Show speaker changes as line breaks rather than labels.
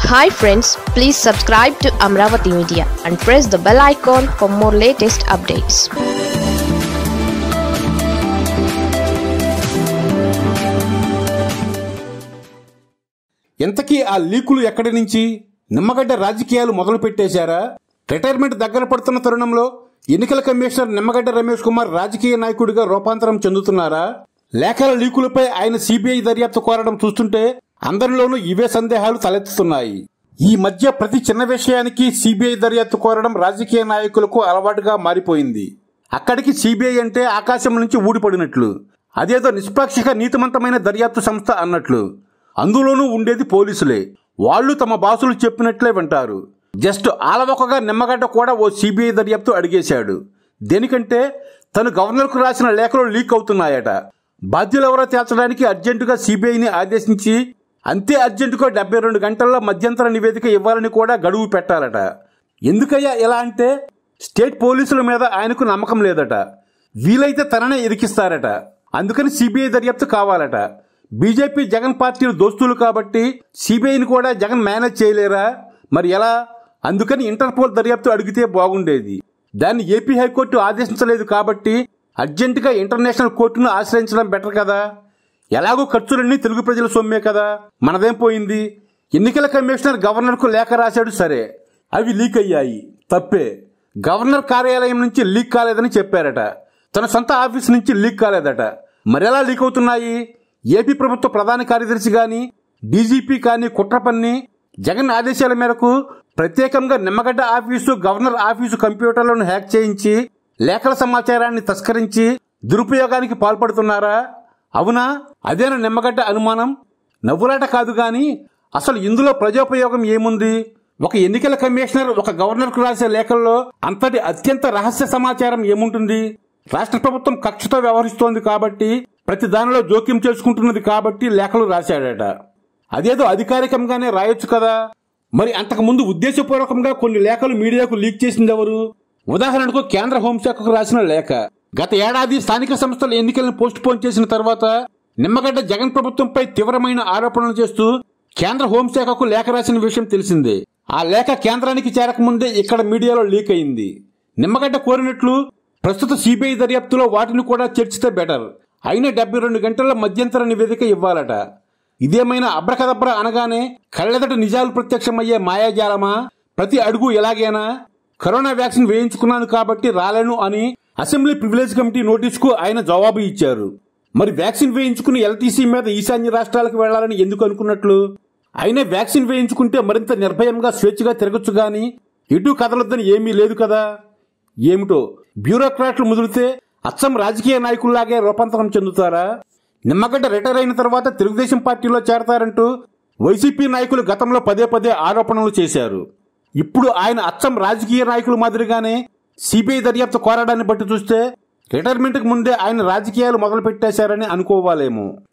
hi friends please subscribe to Amaravati media and press the bell icon for more latest updates
ఇంతకీ ఆ లీకులు ఎక్కడి నుంచి నిమ్మగడ్డ రాజకీయాలు మొదలు పెట్టేశారా రిటైర్మెంట్ దగ్గర పడుతున్న తరుణంలో ఎన్నికల కమిషనర్ నిమ్మగడ్డ రమేష్ కుమార్ రాజకీయ నాయకుడిగా రూపాంతరం చెందుతున్నారా లేఖల లీకులపై ఆయన సిబిఐ దర్యాప్తు కోరడం చూస్తుంటే అందరిలోనూ ఇవే సందేహాలు తలెత్తుతున్నాయి ఈ మధ్య ప్రతి చిన్న విషయానికి సిబిఐ దర్యాప్తు కోరడం రాజకీయ నాయకులకు అలవాటుగా మారిపోయింది అక్కడికి సిబిఐ అంటే ఆకాశం నుంచి ఊడిపడినట్లు అదేదో నిష్పాక్షిక నీతిమంతమైన దర్యాప్తు సంస్థ అన్నట్లు అందులోనూ ఉండేది పోలీసులే వాళ్ళు తమ బాసులు చెప్పినట్లే వింటారు జస్ట్ ఆలవకగా నిమ్మగడ్డ కూడా ఓ సిబిఐ దర్యాప్తు అడిగేశాడు దేనికంటే తను గవర్నర్కు రాసిన లేఖలు లీక్ అవుతున్నాయట బాధ్యులెవరో తేల్చడానికి అర్జెంటుగా సిబిఐని ఆదేశించి అంతే అర్జెంటుగా డెబ్బై రెండు గంటల్లో మధ్యంతర నివేదిక ఇవ్వాలని కూడా గడువు పెట్టాలట ఎందుకయ్యా ఎలా అంటే స్టేట్ పోలీసుల మీద ఆయనకు నమ్మకం లేదట వీలైతే తననే ఇరికిస్తారట అందుకని సిబిఐ దర్యాప్తు కావాలట బీజేపీ జగన్ పార్టీలు దోస్తులు కాబట్టి సిబిఐని కూడా జగన్ మేనేజ్ చేయలేరా మరి ఎలా అందుకని ఇంటర్పోల్ దర్యాప్తు అడిగితే బాగుండేది దాన్ని ఏపీ హైకోర్టు ఆదేశించలేదు కాబట్టి అర్జెంటుగా ఇంటర్నేషనల్ కోర్టును ఆశ్రయించడం బెటర్ కదా ఎలాగో ఖర్చులన్నీ తెలుగు ప్రజల సొమ్మే కదా మనదేం పోయింది ఎన్నికల కమిషనర్ గవర్నర్కు లేఖ రాశాడు సరే అవి లీక్ అయ్యాయి తప్పే గవర్నర్ కార్యాలయం నుంచి లీక్ కాలేదని చెప్పారట తన సొంత ఆఫీస్ నుంచి లీక్ కాలేదట మరెలా లీక్ అవుతున్నాయి ఏపీ ప్రభుత్వ ప్రధాన కార్యదర్శి గాని డీజీపీ కానీ కుట్ర పన్ని జగన్ ఆదేశాల మేరకు ప్రత్యేకంగా నిమ్మగడ్డ ఆఫీసు గవర్నర్ ఆఫీసు కంప్యూటర్లను హ్యాక్ చేయించి లేఖల సమాచారాన్ని తస్కరించి దురుపయోగానికి పాల్పడుతున్నారా అవునా అదేనా నిమ్మగడ్డ అనుమానం నవ్వులాట కాదు గాని అసలు ఇందులో ప్రజోపయోగం ఏముంది ఒక ఎన్నికల కమిషనర్ ఒక గవర్నర్కు రాసే లేఖల్లో అంతటి అత్యంత రహస్య సమాచారం ఏముంటుంది రాష్ట్ర ప్రభుత్వం కక్షతో వ్యవహరిస్తోంది కాబట్టి ప్రతి దానిలో జోక్యం చేసుకుంటున్నది కాబట్టి లేఖలు రాశాడట అదేదో అధికారికంగానే రాయొచ్చు కదా మరి అంతకు ముందు ఉద్దేశపూర్వకంగా కొన్ని లేఖలు మీడియాకు లీక్ చేసింది ఎవరు ఉదాహరణకు కేంద్ర హోంశాఖకు రాసిన లేఖ గత ఏడాది స్థానిక సంస్థల ఎన్నికలను పోస్ట్ పోన్ చేసిన తర్వాత నిమ్మగడ్డ జగన్ ప్రభుత్వంపై తీవ్రమైన ఆరోపణలు చేస్తూ కేంద్ర హోంశాఖకు లేఖ రాసిన విషయం తెలిసిందే ఆ లేఖ కేంద్రానికి చేరకముందే ఇక్కడ మీడియాలో లీక్ అయింది నిమ్మగడ్డ కోరినట్లు ప్రస్తుత సిబిఐ దర్యాప్తులో వాటిని కూడా చేర్చితే బెటర్ అయిన డెబ్బై రెండు గంటల మధ్యంతర నివేదిక ఇవ్వాలట ఇదేమైనా అబ్రకదబ్ర అనగానే కళ్ళెదట నిజాలు ప్రత్యక్షమయ్యే మాయాజాలమా ప్రతి అడుగు ఎలాగైనా కరోనా వ్యాక్సిన్ వేయించుకున్నాను కాబట్టి రాలేను అని అసెంబ్లీ ప్రివిలేజ్ కమిటీ నోటీసుకు ఆయన జవాబు ఇచ్చారు మరి వ్యాక్సిన్ వేయించుకుని ఎల్టీసీ మీద ఈశాన్య రాష్ట్రాలకు వెళ్లాలని ఎందుకు అనుకున్నట్లు అయినా వ్యాక్సిన్ వేయించుకుంటే మరింత నిర్భయంగా స్వేచ్ఛగా తిరగచ్చు గాని ఎటు కదలొద్దని ఏమీ లేదు కదా ఏమిటో బ్యూరోక్రాట్లు ముదిరితే అచ్చం రాజకీయ నాయకుల్లాగే రూపాంతరం చెందుతారా నిమ్మగడ్డ రిటైర్ అయిన తర్వాత తెలుగుదేశం పార్టీలో చేరతారంటూ వైసీపీ నాయకులు గతంలో పదే పదే ఆరోపణలు చేశారు ఇప్పుడు ఆయన అచ్చం రాజకీయ నాయకుల మాదిరిగానే సిబిఐ దర్యాప్తు కోరడాన్ని బట్టి చూస్తే రిటైర్మెంట్కి ముందే ఆయన రాజకీయాలు మొదలు పెట్టేశారని అనుకోవాలేమో